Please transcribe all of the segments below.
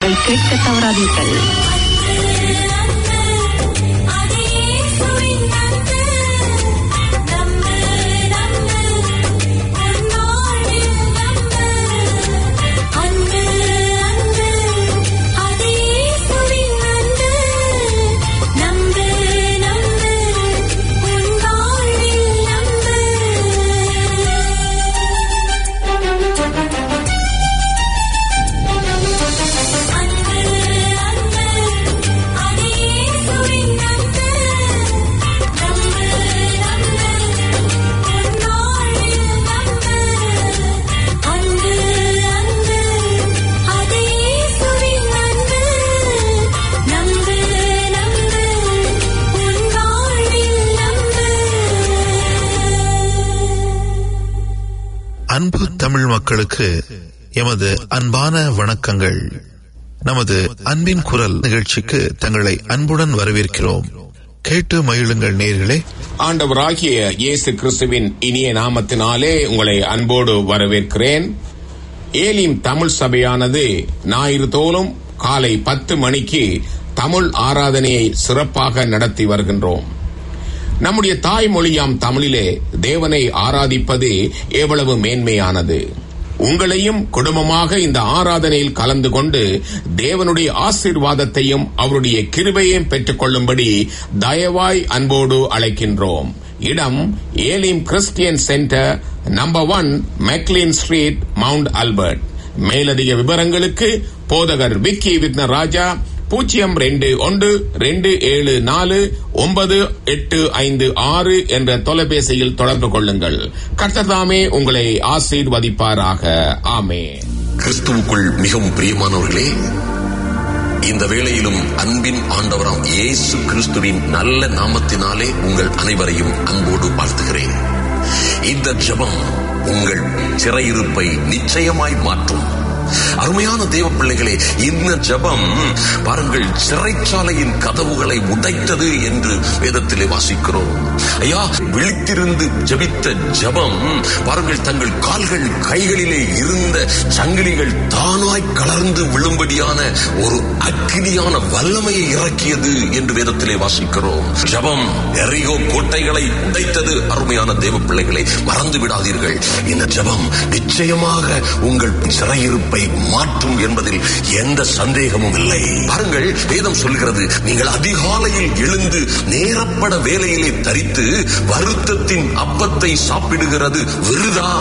நீங்கள் கேட்க தவறாதீர்கள் அன்பு தமிழ் மக்களுக்கு எமது அன்பான வணக்கங்கள் நமது அன்பின் குரல் நிகழ்ச்சிக்கு தங்களை அன்புடன் வரவேற்கிறோம் கேட்டு மகிழுங்கள் நேர்களே ஆண்டவராகிய இயேசு கிறிஸ்துவின் இனிய நாமத்தினாலே உங்களை அன்போடு வரவேற்கிறேன் ஏலிம் தமிழ் சபையானது ஞாயிறு தோறும் காலை பத்து மணிக்கு தமிழ் ஆராதனையை சிறப்பாக நடத்தி வருகின்றோம் நம்முடைய தாய்மொழியாம் தமிழிலே தேவனை ஆராதிப்பது எவ்வளவு மேன்மையானது உங்களையும் குடும்பமாக இந்த ஆராதனையில் கலந்து கொண்டு தேவனுடைய ஆசீர்வாதத்தையும் அவருடைய கிருபையையும் பெற்றுக் கொள்ளும்படி தயவாய் அன்போடு அழைக்கின்றோம் இடம் Elim Christian centre number one McLean street Mount Albert மேலதிக விவரங்களுக்கு போதகர் விக்கி விக்னராஜா பூஜ்ஜியம் ரெண்டு ஒன்று ரெண்டு ஏழு நாலு ஒன்பது எட்டு ஐந்து ஆறு என்ற தொலைபேசியில் தொடர்பு கொள்ளுங்கள் கர்த்ததாமே உங்களை ஆசீர்வதிப்பாராக ஆமே கிறிஸ்துவுக்குள் மிகவும் பிரியமானவர்களே இந்த வேளையிலும் அன்பின் ஆண்டவராம் இயேசு கிறிஸ்துவின் நல்ல நாமத்தினாலே உங்கள் அனைவரையும் அன்போடு வாழ்த்துகிறேன் இந்த ஜெபம் உங்கள் சிறையிருப்பை நிச்சயமாய் மாற்றும் அருமையான தேவ பிள்ளைகளே இந்த ஜெபம் பாருங்கள் சிறைச்சாலையின் கதவுகளை உடைத்தது என்று வேதத்திலே வாசிக்கிறோம் ஐயா விழித்திருந்து ஜெபித்த ஜெபம் பாருங்கள் தங்கள் கால்கள் கைகளிலே இருந்த சங்கிலிகள் தானாய் கலர்ந்து விழும்படியான ஒரு அக்கினியான வல்லமையை இறக்கியது என்று வேதத்திலே வாசிக்கிறோம் ஜெபம் எரியோ கோட்டைகளை உடைத்தது அருமையான தேவ பிள்ளைகளை மறந்து விடாதீர்கள் இந்த ஜெபம் நிச்சயமாக உங்கள் சிறையிருப்பை மாற்றும் என்பதில் எந்த சந்தேகமும் இல்லை பாருங்கள் வேதம் சொல்கிறது நீங்கள் அதிகாலையில் எழுந்து நேரப்பட வேலையிலே தரித்து வருத்தத்தின் அப்பத்தை சாப்பிடுகிறது விருதா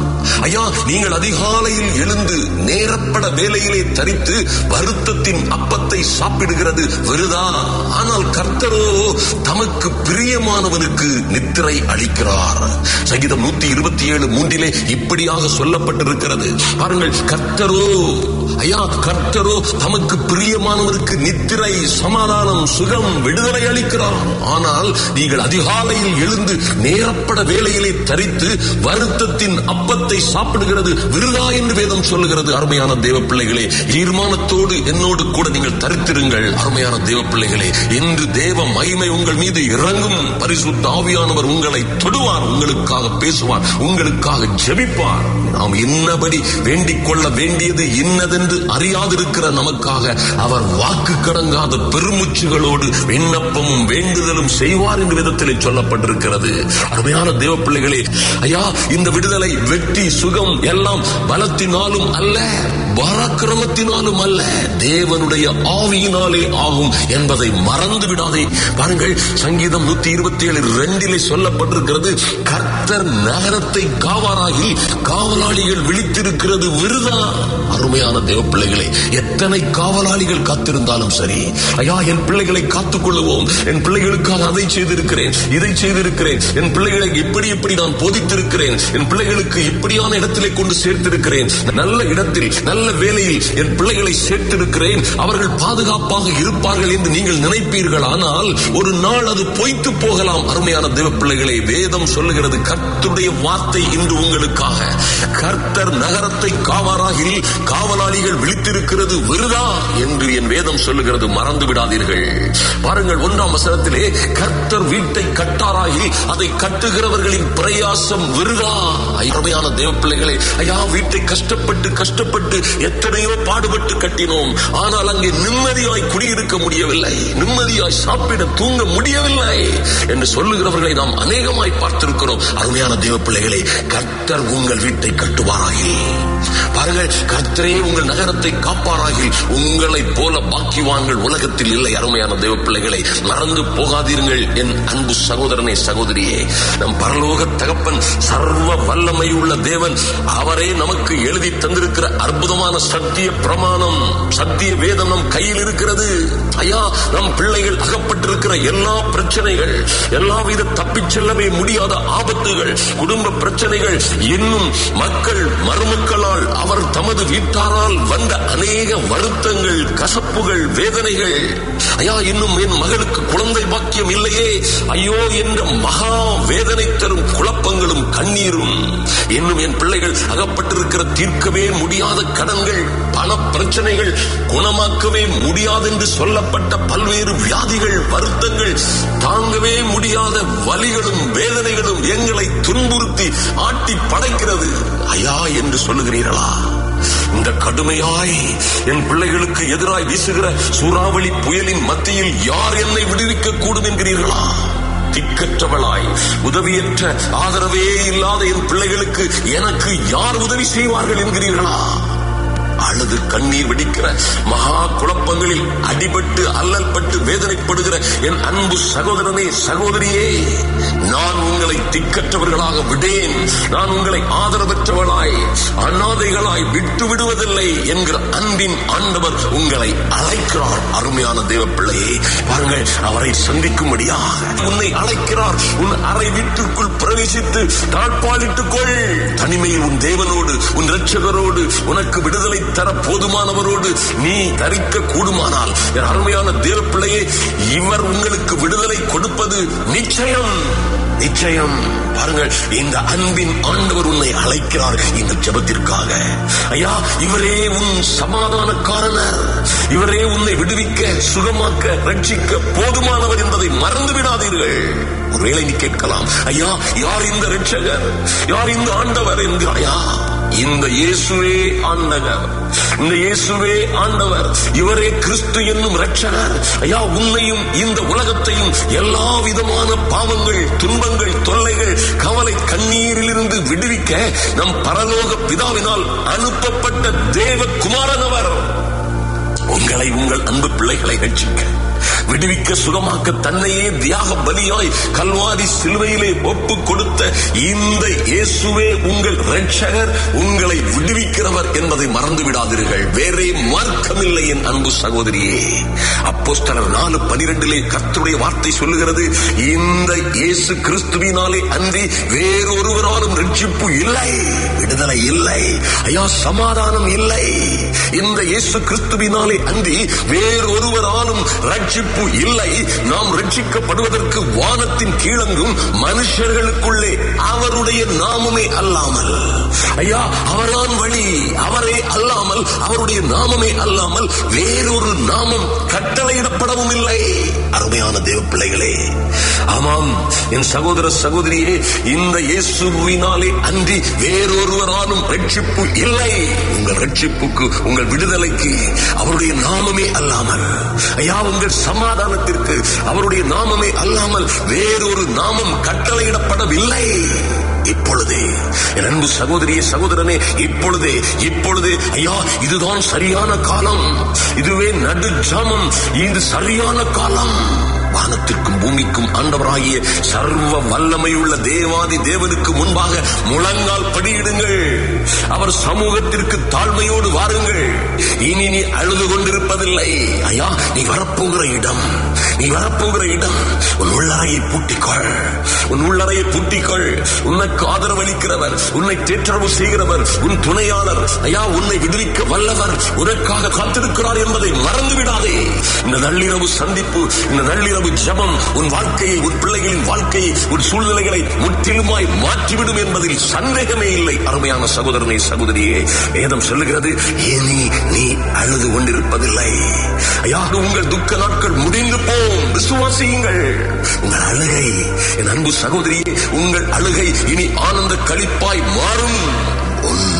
ஐயா நீங்கள் அதிகாலையில் எழுந்து நேரப்பட வேலையிலே தரித்து வருத்தத்தின் அப்பத்தை சாப்பிடுகிறது விருதா ஆனால் கர்த்தரோ தமக்கு பிரியமானவனுக்கு நித்திரை அளிக்கிறார் சங்கீதம் நூத்தி இருபத்தி ஏழு மூன்றிலே இப்படியாக சொல்லப்பட்டிருக்கிறது பாருங்கள் கர்த்தரோ ஐயா கர்த்தரோ தமக்கு பிரியமானவருக்கு நித்திரை சமாதானம் சுகம் விடுதலை அளிக்கிறார் ஆனால் நீங்கள் அதிகாலையில் எழுந்து நேரப்பட வேலையிலே தரித்து வருத்தத்தின் அப்பத்தை சாப்பிடுகிறது விருதா என்று வேதம் சொல்லுகிறது அருமையான தேவ பிள்ளைகளே தீர்மானத்தோடு என்னோடு கூட நீங்கள் தரித்திருங்கள் அருமையான தேவ பிள்ளைகளே இன்று தேவ மகிமை உங்கள் மீது இறங்கும் பரிசுத்த ஆவியானவர் உங்களை தொடுவார் உங்களுக்காக பேசுவார் உங்களுக்காக ஜெபிப்பார் நாம் இன்னபடி வேண்டிக் கொள்ள வேண்டியது இன்னதென்று அறியாதிருக்கிற நமக்காக அவர் வாக்கு கடங்காத பெருமுச்சுகளோடு விண்ணப்பமும் வேண்டுதலும் செய்வார் என்று விதத்திலே சொல்லப்பட்டிருக்கிறது அருமையான தேவ பிள்ளைகளே ஐயா இந்த விடுதலை வெற்றி சுகம் எல்லாம் பலத்தினாலும் அல்ல பராக்கிரமத்தினாலும் அல்ல தேவனுடைய ஆவியினாலே ஆகும் என்பதை மறந்து விடாதே பாருங்கள் சங்கீதம் நூத்தி இருபத்தி ஏழு ரெண்டிலே சொல்லப்பட்டிருக்கிறது கர்த்தர் நகரத்தை காவாராகி காவலாளிகள் விழித்திருக்கிறது விருதா அருமையான தேவ பிள்ளைகளே எத்தனை காவலாளிகள் காத்திருந்தாலும் சரி ஐயா என் பிள்ளைகளை காத்துக் கொள்ளுவோம் என் பிள்ளைகளுக்காக அதை செய்திருக்கிறேன் இதை செய்திருக்கிறேன் என் பிள்ளைகளை இப்படி இப்படி நான் போதித்திருக்கிறேன் என் பிள்ளைகளுக்கு இப்படியான இடத்திலே கொண்டு சேர்த்திருக்கிறேன் நல்ல இடத்தில் நல்ல வேலையில் என் பிள்ளைகளை சேர்த்திருக்கிறேன் அவர்கள் பாதுகாப்பாக இருப்பார்கள் என்று நீங்கள் நினைப்பீர்கள் ஆனால் ஒரு நாள் அது பொய்த்து போகலாம் அருமையான தேவ பிள்ளைகளை வேதம் சொல்லுகிறது கர்த்தருடைய வார்த்தை இன்று உங்களுக்காக கர்த்தர் நகரத்தை காவாராகில் காவலாளிகள் விழித்திருக்கிறது விருதா என்று என் வேதம் சொல்லுகிறது மறந்து விடாதீர்கள் பாருங்கள் ஒன்றாம் வசனத்திலே கர்த்தர் வீட்டை கட்டாராகி அதை கட்டுகிறவர்களின் பிரயாசம் விருதா அருமையான தேவ பிள்ளைகளே ஐயா வீட்டை கஷ்டப்பட்டு கஷ்டப்பட்டு எத்தனையோ பாடுபட்டு கட்டினோம் ஆனால் அங்கே நிம்மதியாய் குடியிருக்க முடியவில்லை நிம்மதியாய் சாப்பிட தூங்க முடியவில்லை என்று சொல்லுகிறவர்களை நாம் அநேகமாய் பார்த்திருக்கிறோம் அருமையான தேவ பிள்ளைகளே கர்த்தர் உங்கள் வீட்டை கட்டுவாராகி பாருங்கள் கர்த்தரே உங்கள் நகரத்தை காப்பாராகில் உங்களைப் போல பாக்கிவான்கள் உலகத்தில் இல்லை அருமையான தேவ பிள்ளைகளை மறந்து போகாதீர்கள் என் அன்பு சகோதரனே சகோதரியே நம் பரலோக தகப்பன் சர்வ வல்லமை உள்ள தேவன் அவரே நமக்கு எழுதி தந்திருக்கிற அற்புதமான சத்திய பிரமாணம் சத்திய வேதம் நம் கையில் இருக்கிறது ஐயா நம் பிள்ளைகள் அகப்பட்டிருக்கிற எல்லா பிரச்சனைகள் எல்லாவித தப்பிச் செல்லவே முடியாத ஆபத்துகள் குடும்ப பிரச்சனைகள் இன்னும் மக்கள் மருமக்களால் அவர் தமது வீட்டாரால் வந்த அநேக வருத்தங்கள் கசப்புகள் வேதனைகள் ஐயா இன்னும் என் மகளுக்கு குழந்தை பாக்கியம் இல்லையே ஐயோ என்ற மகா வேதனை தரும் குழப்பங்களும் கண்ணீரும் இன்னும் என் பிள்ளைகள் அகப்பட்டிருக்கிற தீர்க்கவே முடியாத கடன்கள் பல பிரச்சனைகள் குணமாக்கவே முடியாது என்று சொல்லப்பட்ட பல்வேறு வியாதிகள் வருத்தங்கள் தாங்கவே முடியாத வலிகளும் வேதனைகளும் எங்களை துன்புறுத்தி ஆட்டி படைக்கிறது ஐயா என்று சொல்லுகிறீர்களா இந்த கடுமையாய் என் பிள்ளைகளுக்கு எதிராய் வீசுகிற சூறாவளி புயலின் மத்தியில் யார் என்னை விடுவிக்க கூடும் என்கிறீர்களா திக்கற்றவளாய் உதவியற்ற ஆதரவே இல்லாத என் பிள்ளைகளுக்கு எனக்கு யார் உதவி செய்வார்கள் என்கிறீர்களா அழுது கண்ணீர் வெடிக்கிற மகா குழப்பங்களில் அடிபட்டு அல்லல்பட்டு வேதனைப்படுகிற என் அன்பு சகோதரனே சகோதரியே நான் உங்களை திக்கற்றவர்களாக விடேன் நான் உங்களை ஆதரவற்றவளாய் அநாதைகளாய் விட்டு விடுவதில்லை என்கிற அன்பின் ஆண்டவர் உங்களை அழைக்கிறார் அருமையான தேவ பிள்ளையே பாருங்கள் அவரை சந்திக்கும்படியாக உன்னை அழைக்கிறார் உன் அறை வீட்டிற்குள் பிரவேசித்து தாழ்பாலிட்டுக் கொள் தனிமையில் உன் தேவனோடு உன் இரட்சகரோடு உனக்கு விடுதலை தர போதுமானவரோடு நீ தரிக்க கூடுமானால் என் அருமையான தேவ பிள்ளையே இவர் உங்களுக்கு விடுதலை கொடுப்பது நிச்சயம் நிச்சயம் பாருங்கள் இந்த அன்பின் ஆண்டவர் உன்னை அழைக்கிறார் இந்த ஜெபத்திற்காக ஐயா இவரே உன் சமாதான காரணர் இவரே உன்னை விடுவிக்க சுகமாக்க ரட்சிக்க போதுமானவர் என்பதை மறந்து விடாதீர்கள் ஒருவேளை நீ கேட்கலாம் ஐயா யார் இந்த ரட்சகர் யார் இந்த ஆண்டவர் என்கிறாயா இந்த இயேசுவே ஆண்டவர் இந்த இயேசுவே ஆண்டவர் இவரே கிறிஸ்து என்னும் ரட்சகர் ஐயா உன்னையும் இந்த உலகத்தையும் எல்லா விதமான பாவங்கள் துன்பங்கள் தொல்லைகள் கவலை கண்ணீரிலிருந்து விடுவிக்க நம் பரலோக பிதாவினால் அனுப்பப்பட்ட தேவ குமாரனவர் உங்களை உங்கள் அன்பு பிள்ளைகளை ரட்சிக்க விடுவிக்க சுகமாக்க தன்னையே தியாக பலியாய் கல்வாரி சிலுவையிலே ஒப்பு கொடுத்த இந்த இயேசுவே உங்கள் ரட்சகர் உங்களை விடுவிக்கிறவர் என்பதை மறந்து விடாதீர்கள் வேறே மார்க்கமில்லை என் அன்பு சகோதரியே அப்போஸ்தலர் நாலு பனிரெண்டிலே கர்த்தருடைய வார்த்தை சொல்லுகிறது இந்த இயேசு கிறிஸ்துவினாலே அன்றி வேறொருவராலும் ரட்சிப்பு இல்லை விடுதலை இல்லை ஐயா சமாதானம் இல்லை இந்த இயேசு கிறிஸ்துவினாலே அன்றி வேறொருவராலும் ரட்சிப்பு இல்லை நாம் ரட்சிக்கப்படுவதற்கு வானத்தின் கீழங்கும் மனுஷர்களுக்குள்ளே அவருடைய நாமமே அல்லாமல் ஐயா அவர்தான் வழி அவரே அல்லாமல் அவருடைய நாமமே அல்லாமல் வேறொரு நாமம் கட்டளையிடப்படவும் இல்லை அருமையான தேவ பிள்ளைகளே ஆமாம் என் சகோதர சகோதரியே இந்த இயேசுவினாலே அன்றி வேறொருவராலும் ரட்சிப்பு இல்லை உங்கள் ரட்சிப்புக்கு உங்கள் விடுதலைக்கு அவருடைய நாமமே அல்லாமல் ஐயா உங்கள் சமாதானத்திற்கு அவருடைய நாமமே அல்லாமல் வேறொரு நாமம் கட்டளையிடப்படவில்லை இப்பொழுதே என் அன்பு சகோதரியே சகோதரனே இப்பொழுதே இப்பொழுதே ஐயா இதுதான் சரியான காலம் இதுவே நடு ஜாமம் இது சரியான காலம் வானத்திற்கும் பூமிக்கும் ஆண்டவராகிய சர்வ வல்லமையுள்ள தேவாதி தேவனுக்கு முன்பாக முழங்கால் படியிடுங்கள் அவர் சமூகத்திற்கு தாழ்மையோடு வாருங்கள் இனி நீ அழுது கொண்டிருப்பதில்லை ஐயா நீ வரப்போகிற இடம் நீ வரப்போகிற இடம் உன் உள்ளறையை பூட்டிக்கொள் உன் உள்ளறையை பூட்டிக்கொள் உனக்கு ஆதரவளிக்கிறவர் உன்னை தேற்றரவு செய்கிறவர் உன் துணையாளர் ஐயா உன்னை விடுவிக்க வல்லவர் உனக்காக காத்திருக்கிறார் என்பதை மறந்து விடாதே இந்த நள்ளிரவு சந்திப்பு இந்த நள்ளிரவு ஜெபம் உன் வாழ்க்கையை உன் பிள்ளைகளின் வாழ்க்கையை உன் சூழ்நிலைகளை முற்றிலுமாய் மாற்றிவிடும் என்பதில் சந்தேகமே இல்லை அருமையான சகோதரனை சகோதரியே வேதம் சொல்லுகிறது இனி நீ அழுது கொண்டிருப்பதில்லை ஐயா உங்கள் துக்க நாட்கள் முடிந்து போம் விசுவாசியுங்கள் உங்கள் அழுகை என் அன்பு சகோதரியே உங்கள் அழுகை இனி ஆனந்த களிப்பாய் மாறும் உன்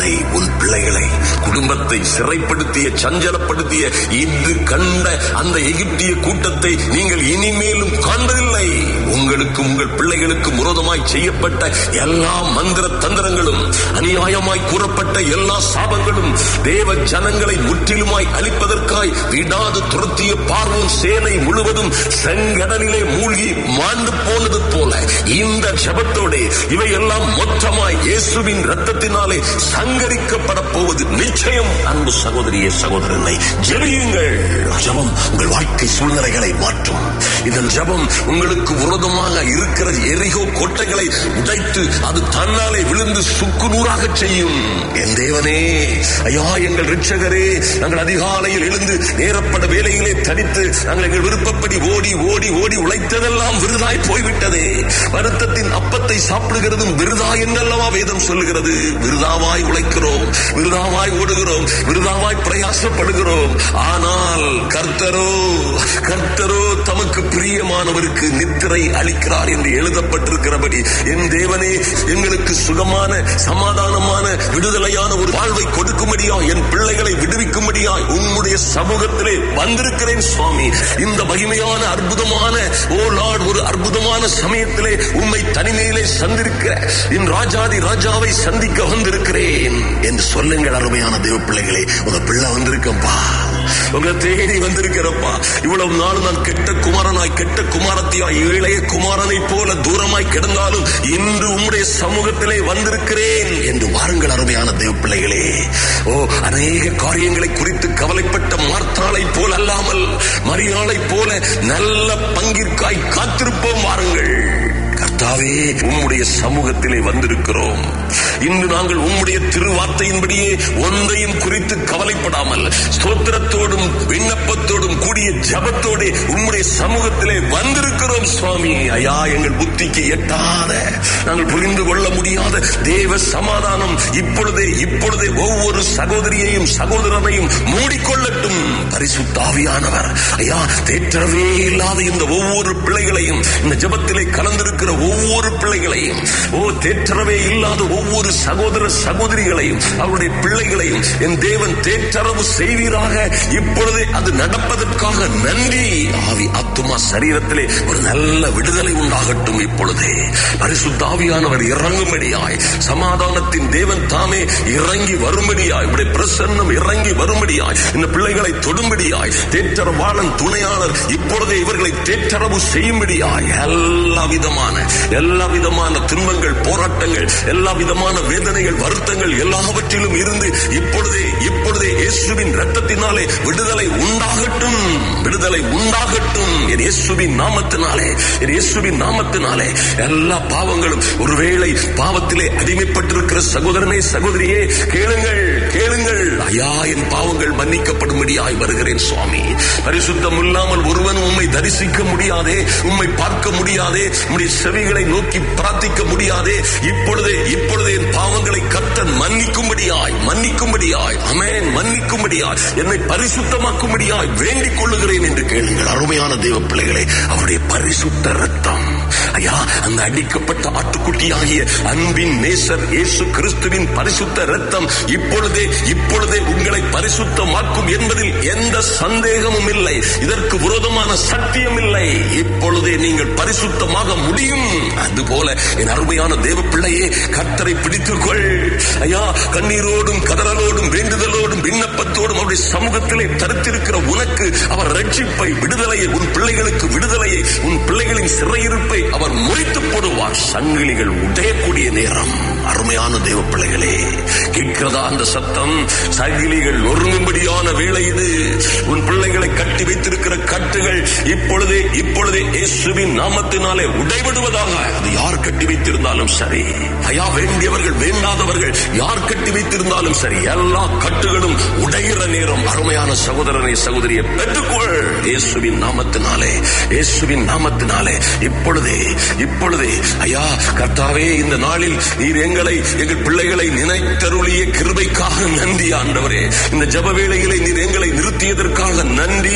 உன்னை உன் பிள்ளைகளை குடும்பத்தை சிறைப்படுத்திய சஞ்சலப்படுத்திய இன்று கண்ட அந்த எகிப்திய கூட்டத்தை நீங்கள் இனிமேலும் காண்பதில்லை உங்களுக்கு உங்கள் பிள்ளைகளுக்கு விரோதமாய் செய்யப்பட்ட எல்லா மந்திர தந்திரங்களும் அநியாயமாய் கூறப்பட்ட எல்லா சாபங்களும் தேவ ஜனங்களை முற்றிலுமாய் அழிப்பதற்காய் விடாது துரத்திய பார்வோன் சேனை முழுவதும் செங்கடலிலே மூழ்கி மாண்டு போனது போல இந்த ஜபத்தோட இவையெல்லாம் மொத்தமாய் இயேசுவின் ரத்தத்தினாலே சங்கரிக்கப்பட போவது நிச்சயம் அன்பு சகோதரியே சகோதரனை ஜெபியுங்கள் ஜபம் உங்கள் வாழ்க்கை சூழ்நிலைகளை மாற்றும் இதன் ஜபம் உங்களுக்கு விரோதமாக இருக்கிற எரிகோ கோட்டைகளை உடைத்து அது தன்னாலே விழுந்து சுக்கு நூறாக செய்யும் என் தேவனே ஐயா எங்கள் ரிட்சகரே நாங்கள் அதிகாலையில் எழுந்து நேரப்பட வேலையிலே தனித்து நாங்கள் எங்கள் விருப்பப்படி ஓடி ஓடி ஓடி உழைத்ததெல்லாம் விருதாய் போய்விட்டதே வருத்தத்தின் அப்பத்தை சாப்பிடுகிறதும் விருதா என்றல்லவா வேதம் சொல்லுகிறது விருதாவாய் உழைக்கிறோம் விருதாவாய் ஓடுகிறோம் விருதாவாய் பிரயாசப்படுகிறோம் ஆனால் கர்த்தரோ கர்த்தரோ தமக்கு பிரியமானவருக்கு நித்திரை அளிக்கிறார் என்று எழுதப்பட்டிருக்கிறபடி என் தேவனே எங்களுக்கு சுகமான சமாதானமான விடுதலையான ஒரு வாழ்வை கொடுக்கும்படியா என் பிள்ளைகளை விடுவிக்கும்படியாய் உம்முடைய சமூகத்திலே வந்திருக்கிறேன் சுவாமி இந்த மகிமையான அற்புதமான ஓ லார்ட் ஒரு அற்புதமான சமயத்திலே உம்மை தனிமையிலே சந்திருக்க என் ராஜாதி ராஜாவை சந்திக்க வந்திருக்கிறேன் என்று சொல்லுங்கள் அருமையான தேவ பிள்ளைகளே உங்க பிள்ளை வந்திருக்கப்பா உங்களை தேடி வந்திருக்கிறப்பா இவ்வளவு நாள் நான் கெட்ட குமாரனாய் கெட்ட குமாரத்தியாய் இளைய குமாரனை போல தூரமாய் கிடந்தாலும் இன்று உம்முடைய சமூகத்திலே வந்திருக்கிறேன் என்று வாருங்கள் அருமையான தேவ பிள்ளைகளே ஓ அநேக காரியங்களை குறித்து கவலைப்பட்ட மார்த்தாளை போல் அல்லாமல் மரியாளை போல நல்ல பங்கிற்காய் காத்திருப்போம் வாருங்கள் கர்த்தாவே உம்முடைய சமூகத்திலே வந்திருக்கிறோம் இன்று நாங்கள் உம்முடைய திருவார்த்தையின்படியே ஒன்றையும் குறித்து கவலைப்படாமல் ஸ்தோத்திரத்தோடும் விண்ணப்பத்தோடும் கூடிய ஜபத்தோடு உம்முடைய சமூகத்திலே வந்திருக்கிறோம் சுவாமி ஐயா எங்கள் புத்திக்கு எட்டாத நாங்கள் புரிந்து கொள்ள முடியாத தேவ சமாதானம் இப்பொழுதே இப்பொழுதே ஒவ்வொரு சகோதரியையும் சகோதரனையும் மூடிக்கொள்ளட்டும் பரிசுத்தாவியானவர் ஐயா தேற்றவே இல்லாத இந்த ஒவ்வொரு பிள்ளைகளையும் இந்த ஜபத்திலே கலந்திருக்கிற ஒவ்வொரு பிள்ளைகளையும் ஓ தேற்றரவே இல்லாத ஒவ்வொரு சகோதர சகோதரிகளையும் அவருடைய பிள்ளைகளையும் என் தேவன் தேற்றரவு செய்வீராக இப்பொழுதே அது நடப்பதற்காக நன்றி ஆவி ஆத்துமா சரீரத்திலே ஒரு நல்ல விடுதலை உண்டாகட்டும் இப்பொழுதே பரிசுத்த ஆவியானவர் இறங்கும்படியாய் சமாதானத்தின் தேவன் தாமே இறங்கி வரும்படியாய் உடைய பிரசன்னம் இறங்கி வரும்படியாய் இந்த பிள்ளைகளை தொடும்படியாய் தேற்றரவாளன் துணையாளர் இப்பொழுதே இவர்களை தேற்றரவு செய்யும்படியாய் எல்லா விதமான எல்லா விதமான துன்பங்கள் போராட்டங்கள் எல்லா விதமான வேதனைகள் வருத்தங்கள் எல்லாவற்றிலும் இருந்து இப்பொழுதே இப்பொழுதே இயேசுவின் ரத்தத்தினாலே விடுதலை உண்டாகட்டும் விடுதலை உண்டாகட்டும் என் இயேசுவின் நாமத்தினாலே என் இயேசுவின் நாமத்தினாலே எல்லா பாவங்களும் ஒருவேளை பாவத்திலே அடிமைப்பட்டிருக்கிற சகோதரனே சகோதரியே கேளுங்கள் கேளுங்கள் ஐயா என் பாவங்கள் மன்னிக்கப்படும்படியாய் வருகிறேன் சுவாமி பரிசுத்தம் இல்லாமல் ஒருவன் உம்மை தரிசிக்க முடியாதே உம்மை பார்க்க முடியாதே உம்முடைய செவிகளை நோக்கி பிரார்த்திக்க முடியாதே இப்பொழுதே இப்பொழுதே என் பாவங்களை கத்தன் மன்னிக்கும்படியாய் மன்னிக்கும்படியாய் அமேன் மன்னிக்கும்படியாய் என்னை பரிசுத்தமாக்கும்படியாய் வேண்டிக் கொள்ளுகிறேன் என்று கேளுங்கள் அருமையான தேவ பிள்ளைகளே அவருடைய பரிசுத்த ரத்தம் ஐயா அந்த அடிக்கப்பட்ட ஆட்டுக்குட்டியாகிய அன்பின் நேசர் இயேசு கிறிஸ்துவின் பரிசுத்த ரத்தம் இப்பொழுதே இப்பொழுதே உங்களை பரிசுத்தமாக்கும் என்பதில் எந்த சந்தேகமும் இல்லை இதற்கு விரோதமான சத்தியம் இல்லை இப்பொழுதே நீங்கள் பரிசுத்தமாக முடியும் அதுபோல என் அருமையான தேவ பிள்ளையே கத்தரை பிடித்துக்கொள் ஐயா கண்ணீரோடும் கதறலோடும் வேண்டுதலோடும் விண்ணப்பத்தோடும் அவருடைய சமூகத்திலே தருத்திருக்கிற உனக்கு அவர் ரட்சிப்பை விடுதலையை உன் பிள்ளைகளுக்கு விடுதலையை உன் பிள்ளைகளின் சிறையிருப்பை அவர் முறித்து போடுவார் சங்கிலிகள் உடையக்கூடிய நேரம் அருமையான தேவ பிள்ளைகளே கேட்கிறதா அந்த சத்தம் சங்கிலிகள் நொறுங்கும்படியான வேலை இது உன் பிள்ளைகளை கட்டி வைத்திருக்கிற கட்டுகள் இப்பொழுதே இப்பொழுதே இயேசுவின் நாமத்தினாலே உடைபடுவதாக அது யார் கட்டி வைத்திருந்தாலும் சரி ஐயா வேண்டியவர்கள் வேண்டாதவர்கள் யார் கட்டி வைத்திருந்தாலும் சரி எல்லா கட்டுகளும் உடைகிற நேரம் அருமையான சகோதரனை சகோதரியை பெற்றுக்கொள் இயேசுவின் நாமத்தினாலே இயேசுவின் நாமத்தினாலே இப்பொழுதே இப்பொழுதே ஐயா கர்த்தாவே இந்த நாளில் நீர் எங்களை எங்கள் பிள்ளைகளை நினைத்தருளிய கிருபைக்காக நன்றி ஆண்டவரே இந்த ஜப வேளைகளை நீர் எங்களை நிறுத்தியதற்காக நன்றி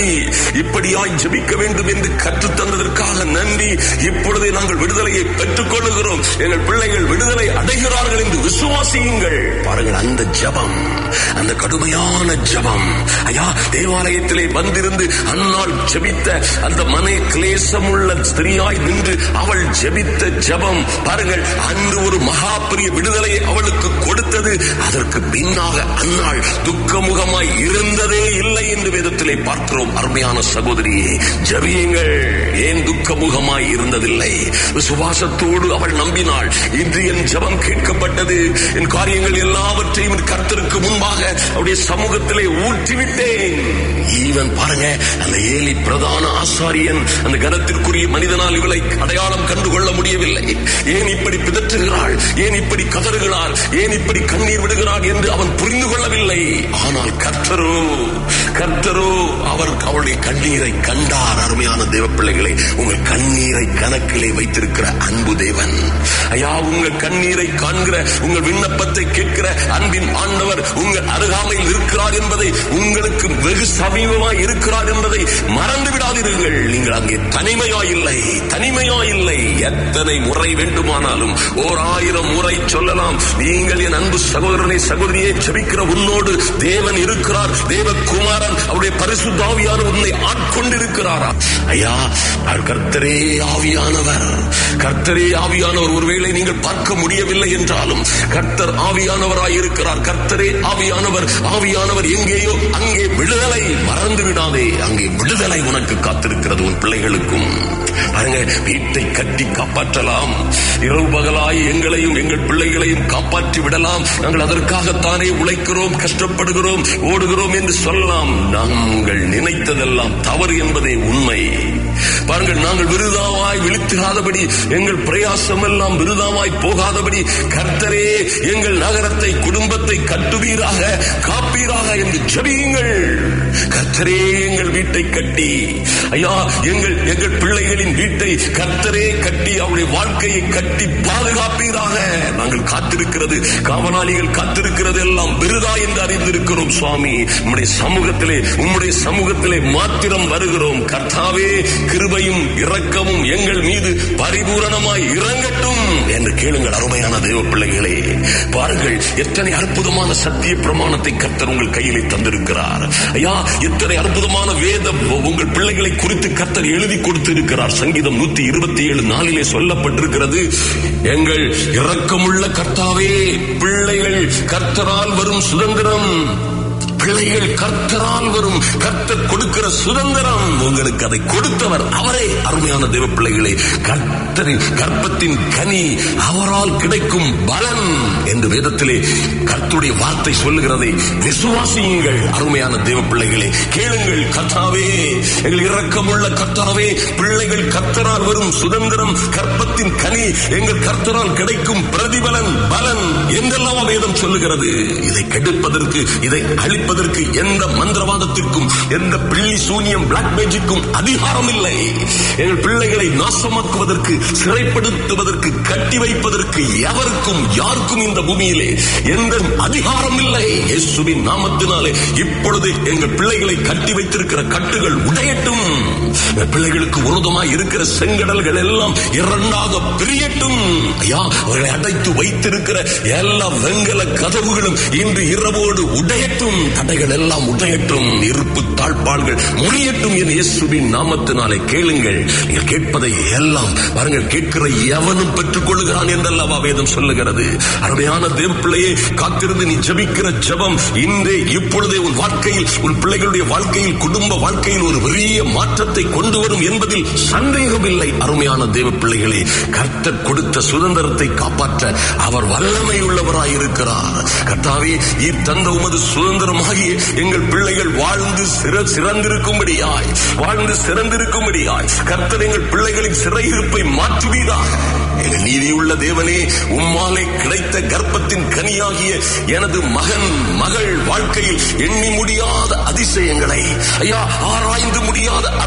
நன்றி இப்படியாய் ஜெபிக்க வேண்டும் என்று கற்றுத் தந்ததற்காக நன்றி இப்பொழுதே நாங்கள் விடுதலையை பெற்றுக் கொள்ளுகிறோம் எங்கள் பிள்ளைகள் விடுதலை அடைகிறார்கள் என்று விசுவாசியுங்கள் பாருங்கள் அந்த ஜபம் அந்த கடுமையான ஜபம் ஐயா தேவாலயத்திலே வந்திருந்து அந்நாள் ஜெபித்த அந்த மனை கிளேசமுள்ள ஸ்திரியாய் நின்று அவள் ஜெபித்த ஜபம் பாருங்கள் அன்று ஒரு மகா பெரிய விடுதலையை அவளுக்கு கொடுத்தது அதற்கு பின்னாக அந்நாள் துக்கமுகமாய் இருந்ததே இல்லை என்று வேதத்திலே பார்க்கிறோம் அருமையான சகோதரியே ஜபியுங்கள் ஏன் துக்கமுகமாய் இருந்ததில்லை விசுவாசத்தோடு அவள் நம்பினாள் இன்று என் ஜபம் கேட்கப்பட்டது என் காரியங்கள் எல்லாவற்றையும் என் கர்த்தருக்கு முன்பாக அவருடைய சமூகத்திலே ஊற்றிவிட்டேன் ஈவன் பாருங்க அந்த ஏலி பிரதான ஆசாரியன் அந்த கனத்திற்குரிய மனிதனால் இவளை அடையாளம் கண்டுகொள்ள முடியவில்லை ஏன் இப்படி பிதற்றுகிறாள் ஏன் இப்படி கதறுகிறாள் ஏன் இப்படி கண்ணீர் விடுகிறாள் என்று அவன் புரிந்து கொள்ளவில்லை ஆனால் கர்த்தரோ கர்த்தரோ அவர் அவளுடைய கண்ணீரை கண்டார் அருமையான தேவ பிள்ளைகளை உங்கள் கண்ணீரை கணக்கிலே வைத்திருக்கிற அன்பு தேவன் ஐயா உங்கள் கண்ணீரை காண்கிற உங்கள் விண்ணப்பத்தை கேட்கிற அன்பின் ஆண்டவர் உங்கள் அருகாமையில் இருக்கிறார் என்பதை உங்களுக்கு வெகு சமீபமாய் இருக்கிறார் என்பதை மறந்து விடாதீர்கள் நீங்கள் அங்கே தனிமையா இல்லை தனிமையா இல்லை எத்தனை முறை வேண்டுமானாலும் ஓர் ஆயிரம் முறை சொல்லலாம் நீங்கள் என் அன்பு சகோதரனை சகோதரியை ஜெபிக்கிற உன்னோடு தேவன் இருக்கிறார் தேவகுமாரன் அவருடைய பரிசுத்தாவியான உன்னை ஆட்கொண்டிருக்கிறாரா ஐயா அவர் கர்த்தரே ஆவியானவர் கர்த்தரே ஆவியானவர் ஒருவேளை நீங்கள் பார்க்க முடியவில்லை என்றாலும் கர்த்தர் ஆவியானவராய் இருக்கிறார் கர்த்தரே ஆவியானவர் ஆவியானவர் எங்கேயோ அங்கே விடுதலை மறந்து விடாதே அங்கே விடுதலை உனக்கு காத்திருக்கிறது உன் பிள்ளைகளுக்கும் பாருங்க வீட்டை கட்டி காப்பாற்றலாம் இரவு பகலாய் எங்களையும் எங்கள் பிள்ளைகளையும் காப்பாற்றி விடலாம் நாங்கள் அதற்காகத்தானே உழைக்கிறோம் கஷ்டப்படுகிறோம் ஓடுகிறோம் என்று சொல்லலாம் நாங்கள் நினைத்ததெல்லாம் தவறு என்பதே உண்மை பாருங்கள் நாங்கள் விருதாவாய் விழித்திராதபடி எங்கள் பிரயாசம் எல்லாம் விருதாவாய் போகாதபடி கர்த்தரே எங்கள் நகரத்தை குடும்பத்தை கட்டுவீராக காப்பீராக என்று ஜபியுங்கள் கர்த்தரே எங்கள் வீட்டை கட்டி ஐயா எங்கள் எங்கள் பிள்ளைகளின் வீட்டை கர்த்தரே கட்டி அவருடைய வாழ்க்கையை கட்டி பாதுகாப்பீராக நாங்கள் காத்திருக்கிறது காவலாளிகள் காத்திருக்கிறது எல்லாம் விருதா என்று அறிந்திருக்கிறோம் சுவாமி உம்முடைய சமூகத்திலே உம்முடைய சமூகத்திலே மாத்திரம் வருகிறோம் கர்த்தாவே கிருபையும் இரக்கமும் எங்கள் மீது பரிபூரணமாய் இறங்கட்டும் என்று கேளுங்கள் அருமையான தேவ பிள்ளைகளே பாருங்கள் எத்தனை அற்புதமான சத்திய பிரமாணத்தை கர்த்தர் உங்கள் கையிலே தந்திருக்கிறார் ஐயா எத்தனை அற்புதமான வேத உங்கள் பிள்ளைகளை குறித்து கர்த்தர் எழுதி கொடுத்திருக்கிறார் சங்கீதம் நூத்தி இருபத்தி ஏழு நாளிலே சொல்லப்பட்டிருக்கிறது எங்கள் இரக்கமுள்ள கர்த்தாவே பிள்ளைகள் கர்த்தரால் வரும் சுதந்திரம் பிள்ளைகள் கர்த்தரால் வரும் கர்த்தர் கொடுக்கிற சுதந்திரம் உங்களுக்கு அதை கொடுத்தவர் அவரே அருமையான தேவ பிள்ளைகளே கர்த்தரின் கற்பத்தின் கனி அவரால் கிடைக்கும் பலன் என்று வேதத்திலே கர்த்தருடைய வார்த்தை சொல்லுகிறதை விசுவாசியுங்கள் அருமையான தேவ பிள்ளைகளே கேளுங்கள் கர்த்தாவே எங்கள் இரக்கமுள்ள கர்த்தாவே பிள்ளைகள் கர்த்தரால் வரும் சுதந்திரம் கற்பத்தின் கனி எங்கள் கர்த்தரால் கிடைக்கும் பிரதிபலன் பலன் என்றெல்லாம் வேதம் சொல்லுகிறது இதை கெடுப்பதற்கு இதை அழிப்பதற்கு எந்த மந்திரவாதத்திற்கும் எந்த பிள்ளி சூனியம் பிளாக் மேஜிக்கும் அதிகாரம் இல்லை எங்கள் பிள்ளைகளை நாசமாக்குவதற்கு சிறைப்படுத்துவதற்கு கட்டி வைப்பதற்கு எவருக்கும் யாருக்கும் இந்த பூமியிலே எந்த அதிகாரம் இல்லை இயேசுவின் நாமத்தினாலே இப்பொழுது எங்கள் பிள்ளைகளை கட்டி வைத்திருக்கிற கட்டுகள் உடையட்டும் எங்கள் பிள்ளைகளுக்கு விரோதமாய் இருக்கிற செங்கடல்கள் எல்லாம் இரண்டாக பிரியட்டும் ஐயா அவர்களை அடைத்து வைத்திருக்கிற எல்லா வெங்கல கதவுகளும் இன்று இரவோடு உடையட்டும் தடைகள் எல்லாம் உடையட்டும் இருப்பு தாழ்பாள்கள் முறியட்டும் என் இயேசுவின் நாமத்தினாலே கேளுங்கள் நீங்கள் கேட்பதை எல்லாம் பாருங்கள் கேட்கிற எவனும் பெற்றுக் கொள்ளுகிறான் என்றல்லவா வேதம் சொல்லுகிறது அருமையான தேவ பிள்ளையே காத்திருந்து நீ ஜபிக்கிற ஜபம் இன்றே இப்பொழுதே உன் வாழ்க்கையில் உன் பிள்ளைகளுடைய வாழ்க்கையில் குடும்ப வாழ்க்கையில் ஒரு பெரிய மாற்றத்தை கொண்டு வரும் என்பதில் சந்தேகம் இல்லை அருமையான தேவ பிள்ளைகளே கர்த்தர் கொடுத்த சுதந்திரத்தை காப்பாற்ற அவர் வல்லமை உள்ளவராய் இருக்கிறார் கர்த்தாவே ஈர் தந்த உமது சுதந்திரமாகிய எங்கள் பிள்ளைகள் வாழ்ந்து சிற சிறந்திருக்கும்படியாய் வாழ்ந்து சிறந்திருக்கும்படியாய் கர்த்தர் எங்கள் பிள்ளைகளின் சிறையிருப்பை மாற்றுவீராக எங்கள் நீதியுள்ள தேவனே உம்மாலே கிடைத்த கர்ப்பத்தின் கனியாகிய எனது மகன் மகள் வாழ்க்கையில் எண்ணி முடியாத அதிசயங்களை ஐயா ஆராய்ந்து முடியாத அற்புதங்களை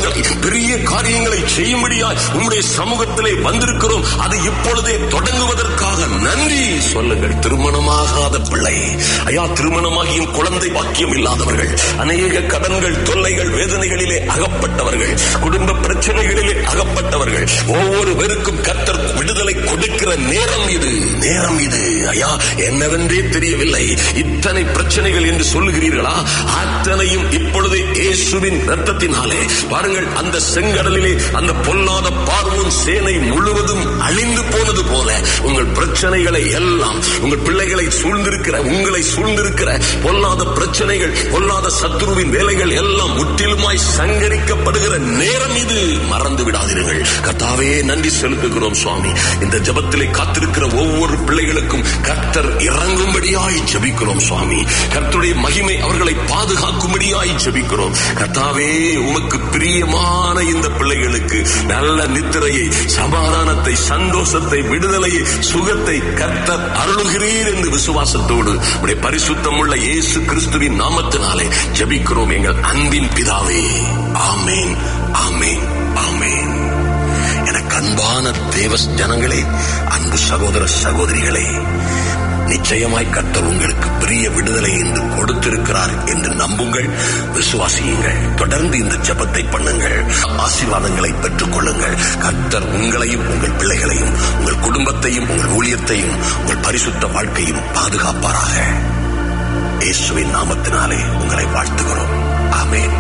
விடுதலை பெரிய காரியங்களை செய்யும்படியாய் உம்முடைய சமூகத்திலே வந்திருக்கிறோம் அது இப்பொழுதே தொடங்குவதற்காக நன்றி சொல்லுங்கள் திருமணமாகாத பிள்ளை ஐயா திருமணமாகியும் குழந்தை பாக்கியம் இல்லாதவர்கள் அநேக கடன்கள் தொல்லைகள் வேதனைகளிலே அகப்பட்டவர்கள் குடும்ப பிரச்சனைகளிலே அகப்பட்டவர்கள் ஒவ்வொருவருக்கும் கர்த்தர் விடுதலை கொடுக்கிற நேரம் இது நேரம் இது ஐயா என்னவென்றே தெரியவில்லை இத்தனை பிரச்சனைகள் என்று சொல்லுகிறீர்களா அத்தனையும் இப்பொழுது இயேசுவின் ரத்தத்தினாலே பாருங்கள் அந்த செங்கடலிலே அந்த பொல்லாத பார்வோன் சேனை முழுவதும் அழிந்து போனது போல உங்கள் பிரச்சனைகளை எல்லாம் உங்கள் பிள்ளைகளை சூழ்ந்திருக்கிற உங்களை சூழ்ந்திருக்கிற பொல்லாத பிரச்சனைகள் பொல்லாத சத்துருவின் வேலைகள் எல்லாம் முற்றிலுமாய் சங்கரிக்கப்படுகிற நேரம் இது மறந்து விடாதீர்கள் கர்த்தாவே நன்றி செலுத்துகிறோம் சுவாமி இந்த ஜபத்திலே காத்திருக்கிற ஒவ்வொரு பிள்ளைகளுக்கும் கர்த்தர் இறங்கும்படியாய் ஜெபிக்கிறோம் சுவாமி கர்த்தருடைய மகிமை அவர்களை பாதுகாக்கும்படியாய் ஜெபிக்கிறோம் கர்த்தாவே உமக்கு பிரியமான இந்த பிள்ளைகளுக்கு நல்ல நித்திரையை சமாதானத்தை சந்தோஷத்தை விடுதலையை சுகத்தை கர்த்தர் அருளுகிறீர் என்று விசுவாசத்தோடு உடைய பரிசுத்தம் உள்ள இயேசு கிறிஸ்துவின் நாமத்தினாலே ஜெபிக்கிறோம் எங்கள் அன்பின் பிதாவே ஆமேன் ஆமேன் ஆமேன் எனக்கு அன்பான தேவ ஜனங்களே அன்பு சகோதர சகோதரிகளே நிச்சயமாய் கர்த்தர் உங்களுக்கு பெரிய விடுதலை என்று கொடுத்திருக்கிறார் என்று நம்புங்கள் விசுவாசியுங்கள் தொடர்ந்து இந்த ஜெபத்தை பண்ணுங்கள் ஆசீர்வாதங்களை பெற்றுக் கொள்ளுங்கள் கர்த்தர் உங்களையும் உங்கள் பிள்ளைகளையும் உங்கள் குடும்பத்தையும் உங்கள் ஊழியத்தையும் உங்கள் பரிசுத்த வாழ்க்கையும் பாதுகாப்பாராக இயேசுவின் நாமத்தினாலே உங்களை வாழ்த்துகிறோம் ஆமென்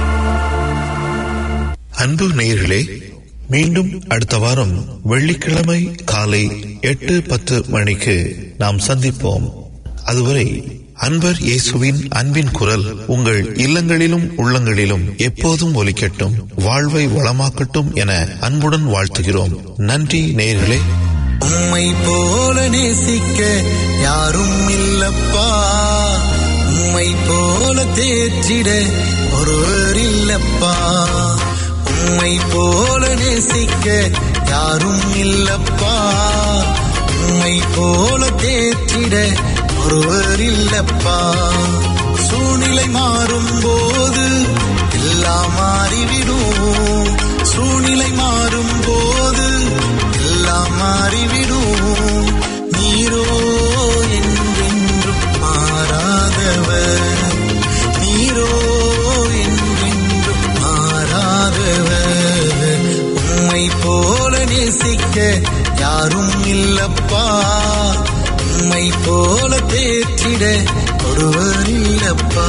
அன்பு நேயர்களே மீண்டும் அடுத்த வாரம் வெள்ளிக்கிழமை காலை எட்டு பத்து மணிக்கு நாம் சந்திப்போம் அதுவரை அன்பர் இயேசுவின் அன்பின் குரல் உங்கள் இல்லங்களிலும் உள்ளங்களிலும் எப்போதும் ஒலிக்கட்டும் வாழ்வை வளமாக்கட்டும் என அன்புடன் வாழ்த்துகிறோம் நன்றி நேயர்களே உம்மை போல நேசிக்க யாரும் இல்லப்பா உம்மை போல தேற்றிட ஒருவர் இல்லப்பா உம்மை போல நேசிக்க யாரும் இல்லப்பா உம்மை போல தேற்றிட ஒருவர் இல்லப்பா சூழ்நிலை மாறும் போது எல்லாம் மாறிவிடும் சூழ்நிலை மாறும் போது எல்லாம் மாறிவிடும் நீரோ என்றென்றும் மாறாதவர் நீரோ என்றென்றும் மாறாதவர் உம்மை போல நேசிக்க யாரும் இல்லப்பா உம்மை போல தேற்றிட ஒருவர் இல்லப்பா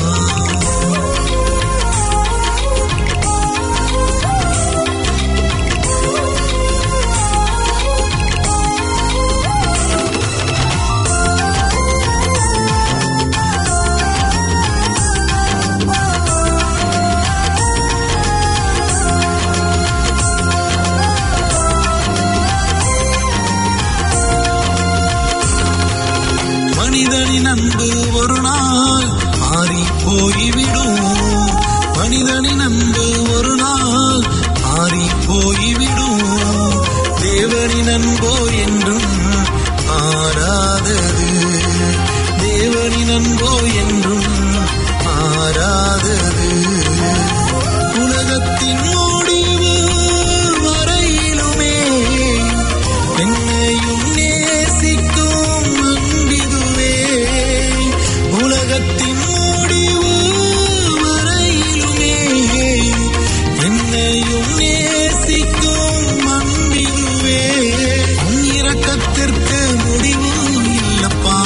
மனிதனின் அன்பு ஒரு நாள் மாறி போய்விடும் மனிதனின் அன்பு ஒரு நாள் மாறி போய்விடும் தேவனின் அன்போ என்றும் மாறாதது தேவனின் அன்போ என்றும் மாறாதது உலகத்தின் முடிவு வரையிலுமே என்னையும் நேசிக்கும் அன்பிதுவே உலகத்தின் முடிவு வரையிலுமே என்னையும் நேசிக்கும் அன்பிதுவே உன் இரக்கத்திற்கு முடிவு இல்லப்பா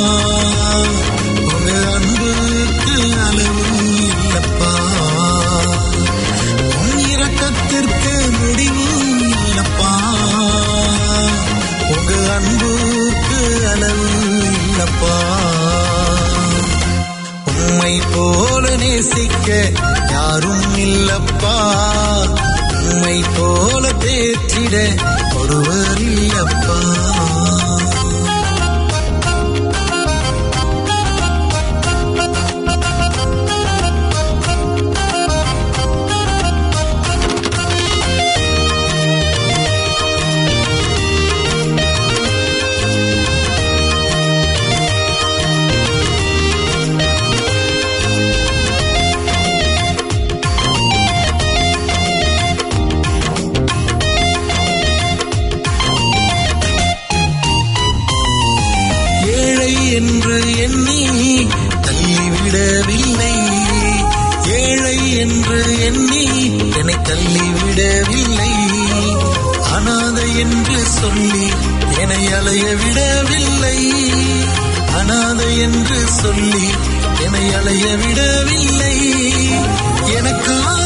உங்க அன்புக்கு அளவு இல்லப்பா உன் இரக்கத்திற்கு முடிவு இல்லப்பா உங்க அன்புக்கு அளவு இல்லப்பா உம்மை போல நேசிக்க யாரும் இல்லப்பா உம்மை போல தேற்றிட ஒருவர் இல்லப்பா எண்ணி என்னை தள்ளிவிடவில்லை அனாதை என்று சொல்லி என்னை அலைய விடவில்லை அனாதை என்று சொல்லி என்னை அலைய விடவில்லை எனக்காக